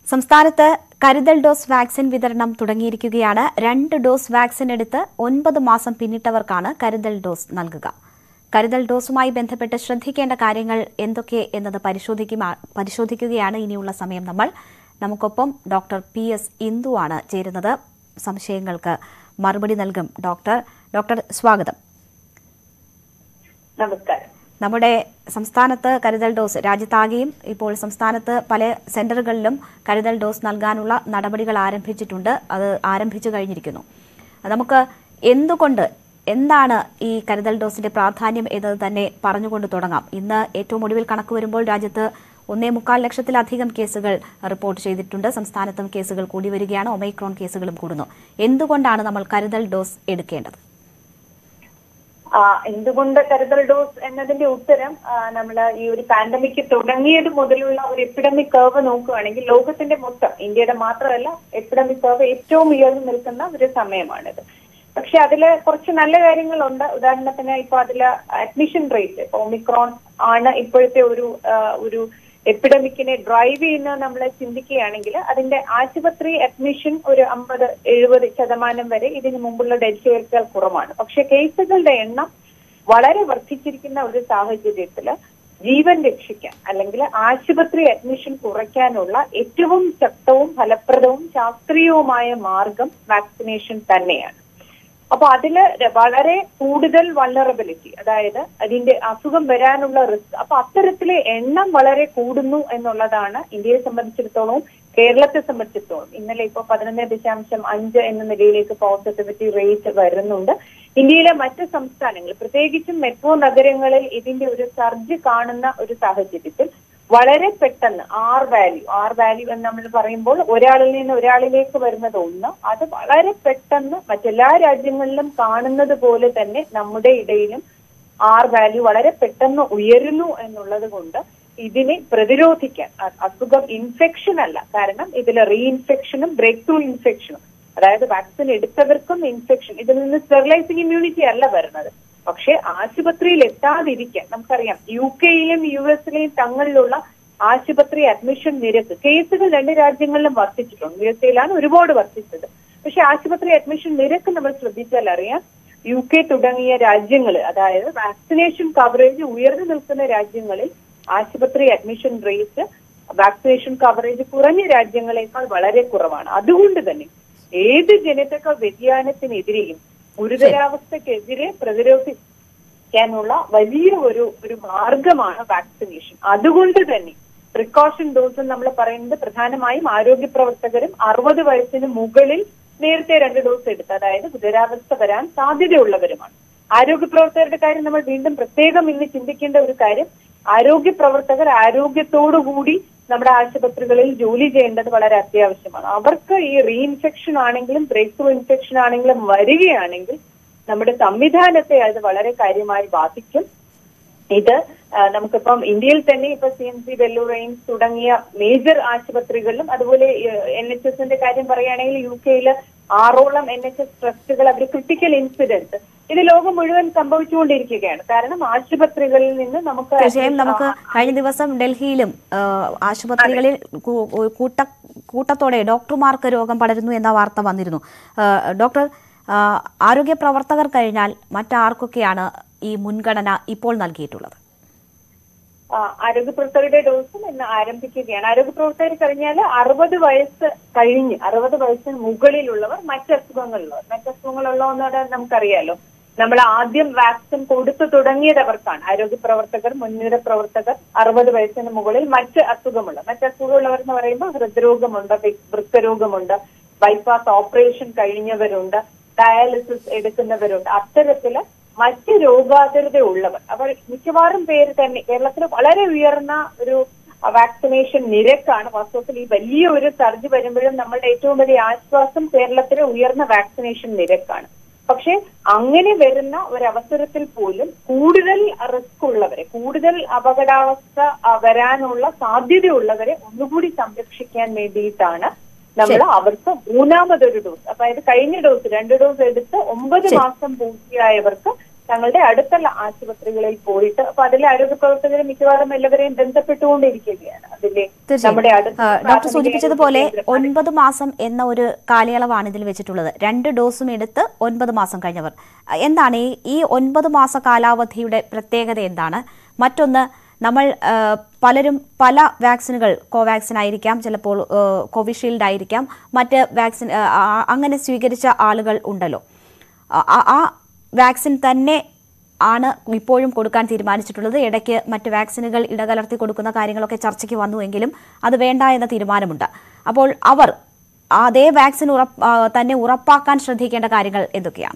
സംസ്ഥാനത്ത് കരുതൽ dose vaccine വിതരണം തുടങ്ങിയിരിക്കുകയാണ് രണ്ട് ഡോസ് വാക്സിൻ എടുത്ത് ഒൻപത് മാസം പിന്നിട്ടവർക്കാണ് കരുതൽ ഡോസ് നൽകുക കരുതൽ ഡോസുമായി ബന്ധപ്പെട്ട് ശ്രദ്ധിക്കേണ്ട കാര്യങ്ങൾ എന്തൊക്കെ എന്നത് പരിശോധിക്കുമാ- പരിശോധിക്കുകയാണ് ഇനിയുള്ള സമയം നമ്മൾ നമുക്കൊപ്പം ഡോക്ടർ പി എസ് ഇന്ദുവാണ് ചേരുന്നത് സംശയങ്ങൾക്ക് മറുപടി നൽകും ഡോക്ടർ ഡോക്ടർ സ്വാഗതം നമസ്കാരം നമ്മുടെ സംസ്ഥാനത്ത് കരുതൽ ഡോസ് രാജ്യത്താകെയും ഇപ്പോൾ സംസ്ഥാനത്ത് പല സെന്ററുകളിലും കരുതൽ ഡോസ് നൽകാനുള്ള നടപടികൾ ആരംഭിച്ചിട്ടുണ്ട് അത് ആരംഭിച്ചു കഴിഞ്ഞിരിക്കുന്നു നമുക്ക് എന്തുകൊണ്ട് എന്താണ് ഈ കരുതൽ ഡോസിന്റെ പ്രാധാന്യം എന്നത് തന്നെ പറഞ്ഞുകൊണ്ട് തുടങ്ങാം ഇന്ന് ഏറ്റവും ഒടുവിൽ കണക്ക് വരുമ്പോൾ രാജ്യത്ത് ഒന്നേ മുക്കാൽ ലക്ഷത്തിലധികം കേസുകൾ റിപ്പോർട്ട് ചെയ്തിട്ടുണ്ട് സംസ്ഥാനത്തും കേസുകൾ കൂടി വരികയാണ് ഒമൈക്രോൺ കേസുകളും കൂടുന്നു എന്തുകൊണ്ടാണ് നമ്മൾ കരുതൽ ഡോസ് എടുക്കേണ്ടത് ആ, എന്തുകൊണ്ട് കരുതൽ ഡോസ് എന്നതിന്റെ ഉത്തരം നമ്മൾ ഈ ഒരു പാൻഡമിക് തുടങ്ങിയത് മുതലുള്ള ഒരു എപ്പിഡമിക് കർവ് നോക്കുകയാണെങ്കിൽ ലോകത്തിന്റെ മൊത്തം ഇന്ത്യയുടെ മാത്രമല്ല എപ്പിഡമിക് കർവ് ഏറ്റവും ഉയർന്നു നിൽക്കുന്ന ഒരു സമയമാണിത് പക്ഷെ അതില് കുറച്ച് നല്ല കാര്യങ്ങളുണ്ട് ഉദാഹരണത്തിന് ഇപ്പൊ അതില് അഡ്മിഷൻ റേറ്റ് ഒമിക്രോൺ ആണ് ഇപ്പോഴത്തെ ഒരു ആ, ഒരു എപ്പിഡമിക്കിനെ ഡ്രൈവ് ചെയ്യുന്നത് നമ്മൾ ചിന്തിക്കുകയാണെങ്കിൽ അതിന്റെ ആശുപത്രി അഡ്മിഷൻ ഒരു അമ്പത് എഴുപത് ശതമാനം വരെ ഇതിനു മുമ്പുള്ള ഡെൽറ്റയേക്കാൾ കുറവാണ് പക്ഷെ കേസുകളുടെ എണ്ണം വളരെ വർദ്ധിച്ചിരിക്കുന്ന ഒരു സാഹചര്യത്തില് ജീവൻ രക്ഷിക്കാൻ അല്ലെങ്കിൽ ആശുപത്രി അഡ്മിഷൻ കുറയ്ക്കാനുള്ള ഏറ്റവും ശക്തവും ഫലപ്രദവും ശാസ്ത്രീയവുമായ മാർഗം വാക്സിനേഷൻ തന്നെയാണ് അപ്പൊ അതില് വളരെ കൂടുതൽ വൾണറബിലിറ്റി അതായത് അതിന്റെ അസുഖം വരാനുള്ള റിസ്ക് അപ്പൊ അത്തരത്തിലെ എണ്ണം വളരെ കൂടുന്നു എന്നുള്ളതാണ് ഇന്ത്യയെ സംബന്ധിച്ചിടത്തോളം കേരളത്തെ സംബന്ധിച്ചിടത്തോളം ഇന്നലെ ഇപ്പൊ പതിനൊന്ന് ദശാംശം അഞ്ച് എന്ന നിലയിലേക്ക് പോസിറ്റിവിറ്റി റേറ്റ് വരുന്നുണ്ട് ഇന്ത്യയിലെ മറ്റ് സംസ്ഥാനങ്ങൾ പ്രത്യേകിച്ചും മെട്രോ നഗരങ്ങളിൽ ഇതിന്റെ ഒരു സർജ് കാണുന്ന ഒരു സാഹചര്യത്തിൽ വളരെ പെട്ടെന്ന് ആർ വാല്യൂ ആർ വാല്യൂ എന്ന് നമ്മൾ പറയുമ്പോൾ ഒരാളിൽ നിന്ന് ഒരാളിലേക്ക് വരുന്നത് ഒന്ന് അത് വളരെ പെട്ടെന്ന് മറ്റെല്ലാ രാജ്യങ്ങളിലും കാണുന്നത് പോലെ തന്നെ നമ്മുടെ ഇടയിലും ആർ വാല്യൂ വളരെ പെട്ടെന്ന് ഉയരുന്നു എന്നുള്ളത് കൊണ്ട് ഇതിനെ പ്രതിരോധിക്കാൻ അ- അസുഖം ഇൻഫെക്ഷൻ അല്ല കാരണം ഇതിൽ റീഇൻഫെക്ഷനും ബ്രേക്ക് ത്രൂ ഇൻഫെക്ഷനും അതായത് വാക്സിൻ എടുത്തവർക്കും ഇൻഫെക്ഷൻ ഇതിൽ നിന്ന് സ്റ്റെറിലൈസിംഗ് ഇമ്മ്യൂണിറ്റി അല്ല വരുന്നത് പക്ഷെ ആശുപത്രിയിൽ എത്താതിരിക്കാൻ നമുക്കറിയാം യു കെയിലും യു എസിലെയും തങ്ങളിലുള്ള ആശുപത്രി അഡ്മിഷൻ നിരക്ക് കേസുകൾ രണ്ട് രാജ്യങ്ങളിലും വർദ്ധിച്ചിട്ടുണ്ട് യു എസ് എയിലാണ് ഒരുപാട് വർദ്ധിച്ചത് പക്ഷെ ആശുപത്രി അഡ്മിഷൻ നിരക്ക് നമ്മൾ ശ്രദ്ധിച്ചാൽ അറിയാം യു കെ തുടങ്ങിയ രാജ്യങ്ങൾ അതായത് വാക്സിനേഷൻ കവറേജ് ഉയർന്നു നിൽക്കുന്ന രാജ്യങ്ങളിൽ ആശുപത്രി അഡ്മിഷൻ റേറ്റ് വാക്സിനേഷൻ കവറേജ് കുറഞ്ഞ രാജ്യങ്ങളെക്കാൾ വളരെ കുറവാണ് അതുകൊണ്ട് തന്നെ ഏത് ജനിതക വ്യതിയാനത്തിനെതിരെയും ഗുരുതരാവസ്ഥക്കെതിരെ പ്രതിരോധിക്കാനുള്ള വലിയ ഒരു ഒരു മാർഗമാണ് വാക്സിനേഷൻ അതുകൊണ്ട് തന്നെ പ്രിക്കോഷൻ ഡോസ് നമ്മൾ പറയുന്നത് പ്രധാനമായും ആരോഗ്യ പ്രവർത്തകരും അറുപത് വയസ്സിന് മുകളിൽ നേരത്തെ രണ്ട് ഡോസ് എടുത്ത് അതായത് ഗുരുതരാവസ്ഥ വരാൻ സാധ്യതയുള്ളവരുമാണ് ആരോഗ്യ പ്രവർത്തകരുടെ കാര്യം നമ്മൾ വീണ്ടും പ്രത്യേകം ഇന്ന് ചിന്തിക്കേണ്ട ഒരു കാര്യം ആരോഗ്യ പ്രവർത്തകർ ആരോഗ്യത്തോടുകൂടി നമ്മുടെ ആശുപത്രികളിൽ ജോലി ചെയ്യേണ്ടത് വളരെ അത്യാവശ്യമാണ് അവർക്ക് ഈ റീഇൻഫെക്ഷൻ ആണെങ്കിലും ബ്രേക്ക് ത്രൂ ഇൻഫെക്ഷൻ ആണെങ്കിലും വരികയാണെങ്കിൽ നമ്മുടെ സംവിധാനത്തെ അത് വളരെ കാര്യമായി ബാധിക്കും ഇത് ആ, നമുക്കിപ്പം ഇന്ത്യയിൽ തന്നെ ഇപ്പൊ C M C Vellore AIIMS തുടങ്ങിയ മേജർ ആശുപത്രികളിലും അതുപോലെ എൻ എച്ച് എസിന്റെ കാര്യം പറയുകയാണെങ്കിൽ യു കെയില് ആറോളം എൻ എച്ച് എസ് ട്രസ്റ്റുകൾ അവർ ക്രിട്ടിക്കൽ ഇൻസിഡൻസ് ഇത് ലോകം മുഴുവൻ സംഭവിച്ചുകൊണ്ടിരിക്കുകയാണ് കാരണം ആശുപത്രികളിൽ നിന്ന് നമുക്ക് തീർച്ചയായും നമുക്ക് കഴിഞ്ഞ ദിവസം ഡൽഹിയിലും ആ, ആശുപത്രികളിൽ കൂ- കൂട്ട കൂട്ടത്തോടെ ഡോക്ടർമാർക്ക് രോഗം പടരുന്നു എന്ന വാർത്ത വന്നിരുന്നു ആ, ഡോക്ടർ ആ, ആരോഗ്യ പ്രവർത്തകർ കഴിഞ്ഞാൽ മറ്റാർക്കൊക്കെയാണ് ഈ മുൻഗണന ഇപ്പോൾ നൽകിയിട്ടുള്ളത് ആ, ആരോഗ്യ പ്രവർത്തകരുടെ ഡോസും ഇന്ന് ആരംഭിക്കുകയാണ് ആരോഗ്യ പ്രവർത്തകർ കഴിഞ്ഞാൽ അറുപത് വയസ്സ് കഴിഞ്ഞ് അറുപത് വയസ്സിന് മുകളിലുള്ളവർ മറ്റ് അസുഖങ്ങളുള്ളവർ മറ്റ് അസുഖങ്ങളുള്ളവന്നോട് നമുക്കറിയാലോ നമ്മൾ ആദ്യം വാക്സിൻ കൊടുത്തു തുടങ്ങിയത് അവർക്കാണ് ആരോഗ്യ പ്രവർത്തകർ മുൻനിര പ്രവർത്തകർ അറുപത് വയസ്സിന് മുകളിൽ മറ്റ് അസുഖമുള്ള മറ്റ് അസുഖമുള്ളവർ എന്ന് പറയുമ്പോൾ ഹൃദ്രോഗമുണ്ട് വി- വൃക്കരോഗമുണ്ട് ബൈപ്പാസ് ഓപ്പറേഷൻ കഴിഞ്ഞവരുണ്ട് ഡയാലിസിസ് എടുക്കുന്നവരുണ്ട് അത്തരത്തില് മറ്റ് രോഗാതുരത ഉള്ളവർ അവർ മിക്കവാറും പേര് തന്നെ കേരളത്തിൽ വളരെ ഉയർന്ന ഒരു വാക്സിനേഷൻ നിരക്കാണ് വാസ്തവത്തിൽ ഈ വലിയ ഒരു സർജ് വരുമ്പോഴും നമ്മളുടെ ഏറ്റവും വലിയ ആശ്വാസം കേരളത്തിലെ ഉയർന്ന വാക്സിനേഷൻ നിരക്കാണ് പക്ഷെ അങ്ങനെ വരുന്ന ഒരവസരത്തിൽ പോലും കൂടുതൽ റിസ്ക് ഉള്ളവരെ കൂടുതൽ അപകടാവസ്ഥ ആ, വരാനുള്ള സാധ്യതയുള്ളവരെ ഒന്നുകൂടി സംരക്ഷിക്കാൻ വേണ്ടിയിട്ടാണ് നമ്മൾ അവർക്ക് മൂന്നാമതൊരു ഡോസ് അതായത് കഴിഞ്ഞ ഡോസ് രണ്ട് ഡോസ് എടുത്ത് ഒമ്പത് മാസം പൂർത്തിയായവർക്ക് തങ്ങളുടെ അടുത്തുള്ള ആശുപത്രികളിൽ പോയിട്ട് അപ്പൊ അതിലെ ആരോഗ്യ പ്രവർത്തകർ മിക്കവാറും എല്ലാവരെയും ബന്ധപ്പെട്ടുകൊണ്ടിരിക്കുകയാണ് അതിലെ നമ്മുടെ തീർച്ചയായും അടുത്ത ആ, ഡോക്ടർ പ്രാഥമിക സൂചിപ്പിച്ചതുപോലെ ആരോഗ്യ കേന്ദ്രം. ഒൻപത് മാസം എന്ന ഒരു കാലയളവാണ് ഇതിൽ വെച്ചിട്ടുള്ളത് രണ്ട് ഡോസും എടുത്ത് ഒൻപത് മാസം കഴിഞ്ഞവർ ആ, എന്താണ് ഈ ഈ ഒൻപത് മാസ കാലാവധിയുടെ പ്രത്യേകത എന്താണ് മറ്റൊന്ന് നമ്മൾ ആ, പലരും പല വാക്സിനുകൾ കോവാക്സിൻ ആയിരിക്കാം ചിലപ്പോൾ ആ, കോവിഷീൽഡ് ആയിരിക്കാം മറ്റ് വാക്സിൻ ആ, ആ, അങ്ങനെ സ്വീകരിച്ച ആളുകൾ ഉണ്ടല്ലോ ആ- ആ- ആ വാക്സിൻ തന്നെ ആണ് ഇപ്പോഴും കൊടുക്കാൻ തീരുമാനിച്ചിട്ടുള്ളത് ഇടയ്ക്ക് മറ്റ് വാക്സിനുകൾ ഇടകലർത്തി കൊടുക്കുന്ന കാര്യങ്ങളൊക്കെ ചർച്ചയ്ക്ക് വന്നുവെങ്കിലും അത് വേണ്ട എന്ന തീരുമാനമുണ്ട് അപ്പോൾ അവർ അതേ വാക്സിൻ ഉറപ്പ് ആ, തന്നെ ഉറപ്പാക്കാൻ ശ്രദ്ധിക്കേണ്ട കാര്യങ്ങൾ എന്തൊക്കെയാണ്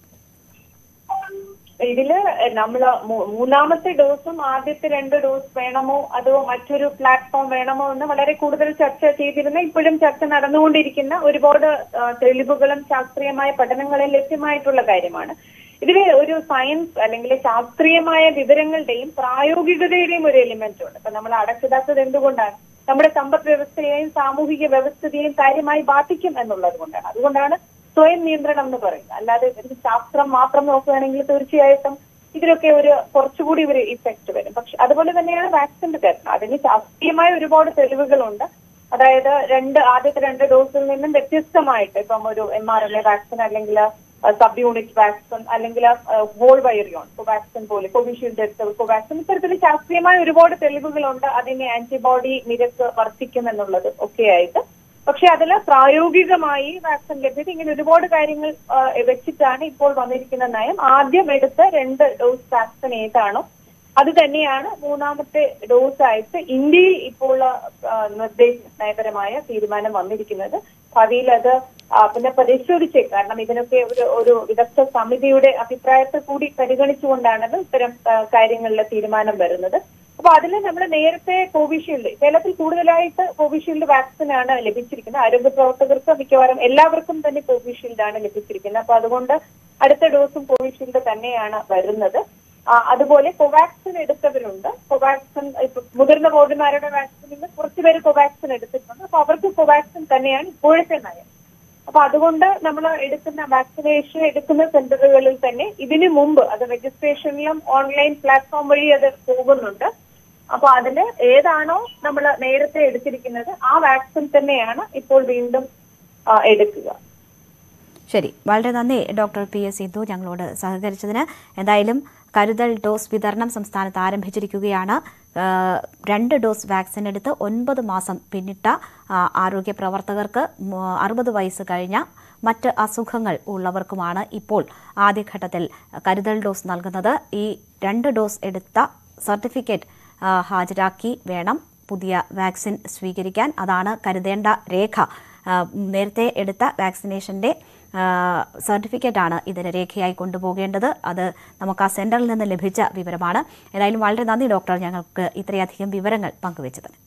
ഇതില് നമ്മള് മൂ- മൂന്നാമത്തെ ഡോസും ആദ്യത്തെ രണ്ട് ഡോസ് വേണമോ അതോ മറ്റൊരു പ്ലാറ്റ്ഫോം വേണമോ എന്ന് വളരെ കൂടുതൽ ചർച്ച ചെയ്തിരുന്ന ഇപ്പോഴും ചർച്ച നടന്നുകൊണ്ടിരിക്കുന്ന ഒരുപാട് ആ, തെളിവുകളും ശാസ്ത്രീയമായ പഠനങ്ങളും ലഭ്യമായിട്ടുള്ള കാര്യമാണ് ഇതിൽ ഒരു സയൻസ് അല്ലെങ്കിൽ ശാസ്ത്രീയമായ വിവരങ്ങളുടെയും പ്രായോഗികതയുടെയും ഒരു എലിമെന്റ് ഉണ്ട് അപ്പൊ നമ്മൾ അടച്ചിടാത്തത് എന്തുകൊണ്ടാണ് നമ്മുടെ സമ്പദ് വ്യവസ്ഥയെയും സാമൂഹിക വ്യവസ്ഥയെയും കാര്യമായി ബാധിക്കും എന്നുള്ളത് കൊണ്ടാണ് അതുകൊണ്ടാണ് സ്വയം നിയന്ത്രണം എന്ന് പറയുന്നത് അല്ലാതെ ഇതിന്റെ ശാസ്ത്രം മാത്രം നോക്കുകയാണെങ്കിൽ തീർച്ചയായിട്ടും ഇതിലൊക്കെ ഒരു കുറച്ചുകൂടി ഒരു ഇഫക്റ്റ് വരും പക്ഷെ അതുപോലെ തന്നെയാണ് വാക്സിന്റെ കാര്യം അതിന് ശാസ്ത്രീയമായ ഒരുപാട് തെളിവുകളുണ്ട് അതായത് രണ്ട് ആദ്യത്തെ രണ്ട് ഡോസിൽ നിന്നും വ്യത്യസ്തമായിട്ട് ഇപ്പം ഒരു M R N A vaccine അല്ലെങ്കിൽ സബ് യൂണിറ്റ് വാക്സിൻ അല്ലെങ്കിൽ ഹോൾ വൈറിയോൺ കോവാക്സിൻ പോലെ കോവിഷീൽഡ് എടുത്ത കോവാക്സിൻ ഇത്തരത്തിൽ ശാസ്ത്രീയമായ ഒരുപാട് തെളിവുകളുണ്ട് അതിന് ആന്റിബോഡി നിരക്ക് വർദ്ധിക്കും എന്നുള്ളത് ഒക്കെ ആയിട്ട് പക്ഷെ അതിൽ പ്രായോഗികമായി വാക്സിൻ ലഭ്യത ഇങ്ങനെ ഒരുപാട് കാര്യങ്ങൾ ആ, വെച്ചിട്ടാണ് ഇപ്പോൾ വന്നിരിക്കുന്ന നയം ആദ്യം എടുത്ത രണ്ട് ഡോസ് വാക്സിൻ ഏതാണോ അത് തന്നെയാണ് മൂന്നാമത്തെ ഡോസ് ആയിട്ട് ഇന്ത്യയിൽ ഇപ്പോൾ ആ, നിർദ്ദേശ നയപരമായ തീരുമാനം വന്നിരിക്കുന്നത് ഭാവിയിൽ അത് ആ, പിന്നെ പരിശോധിച്ചേ കാരണം ഇതിനൊക്കെ ഒരു ഒരു വിദഗ്ധ സമിതിയുടെ അഭിപ്രായത്തെ കൂടി പരിഗണിച്ചുകൊണ്ടാണല്ലോ ഇത്തരം ആ, കാര്യങ്ങളിലെ തീരുമാനം വരുന്നത് അപ്പൊ അതിൽ നമ്മൾ നേരത്തെ കോവിഷീൽഡ് കേരളത്തിൽ കൂടുതലായിട്ട് കോവിഷീൽഡ് വാക്സിൻ ആണ് ലഭിച്ചിരിക്കുന്നത് ആരോഗ്യ പ്രവർത്തകർക്ക് മിക്കവാറും എല്ലാവർക്കും തന്നെ കോവിഷീൽഡ് ആണ് ലഭിച്ചിരിക്കുന്നത് അപ്പൊ അതുകൊണ്ട് അടുത്ത ഡോസും കോവിഷീൽഡ് തന്നെയാണ് വരുന്നത് ആ, അതുപോലെ കോവാക്സിൻ എടുത്തവരുണ്ട് കോവാക്സിൻ ഇപ്പൊ മുതിർന്ന പൗരന്മാരുടെ വാക്സിനിൽ കുറച്ചുപേര് കോവാക്സിൻ എടുത്തിട്ടുണ്ട് അപ്പൊ അവർക്ക് കോവാക്സിൻ തന്നെയാണ് ഇപ്പോഴത്തെ നയം അപ്പൊ അതുകൊണ്ട് നമ്മൾ എടുക്കുന്ന വാക്സിനേഷൻ എടുക്കുന്ന സെന്ററുകളിൽ തന്നെ ഇതിനു മുമ്പ് അത് രജിസ്ട്രേഷനിലും ഓൺലൈൻ പ്ലാറ്റ്ഫോം വഴി അത് പോകുന്നുണ്ട് അപ്പൊ അതില് ഏതാണോ നമ്മൾ നേരത്തെ എടുത്തിരിക്കുന്നത് ആ വാക്സിൻ തന്നെയാണ് ഇപ്പോൾ വീണ്ടും ആ, എടുക്കുക ശരി വളരെ നന്ദി ഡോക്ടർ പി എസ് സിന്ധു ഞങ്ങളോട് സഹകരിച്ചതിന് എന്തായാലും കരുതൽ ഡോസ് വിതരണം സംസ്ഥാനത്ത് ആരംഭിച്ചിരിക്കുകയാണ് ആ, രണ്ട് ഡോസ് വാക്സിൻ എടുത്ത് ഒൻപത് മാസം പിന്നിട്ട ആ, ആരോഗ്യ പ്രവർത്തകർക്ക് മ- അറുപത് വയസ്സ് കഴിഞ്ഞ മറ്റ് അസുഖങ്ങൾ ഉള്ളവർക്കുമാണ് ഇപ്പോൾ ആദ്യഘട്ടത്തിൽ കരുതൽ ഡോസ് നൽകുന്നത് ഈ രണ്ട് ഡോസ് എടുത്ത സർട്ടിഫിക്കറ്റ് ആ, ഹാജരാക്കി വേണം പുതിയ വാക്സിൻ സ്വീകരിക്കാൻ അതാണ് കരുതേണ്ട രേഖ ആ, നേരത്തെ എടുത്ത വാക്സിനേഷന്റെ സർട്ടിഫിക്കറ്റാണ് ഇതിന് രേഖയായി കൊണ്ടുപോകേണ്ടത് അത് നമുക്ക് ആ സെന്ററിൽ നിന്ന് ലഭിച്ച വിവരമാണ് ഏതായാലും വളരെ നന്ദി ഡോക്ടർ ഞങ്ങൾക്ക് ഇത്രയധികം വിവരങ്ങൾ പങ്കുവച്ചതിന്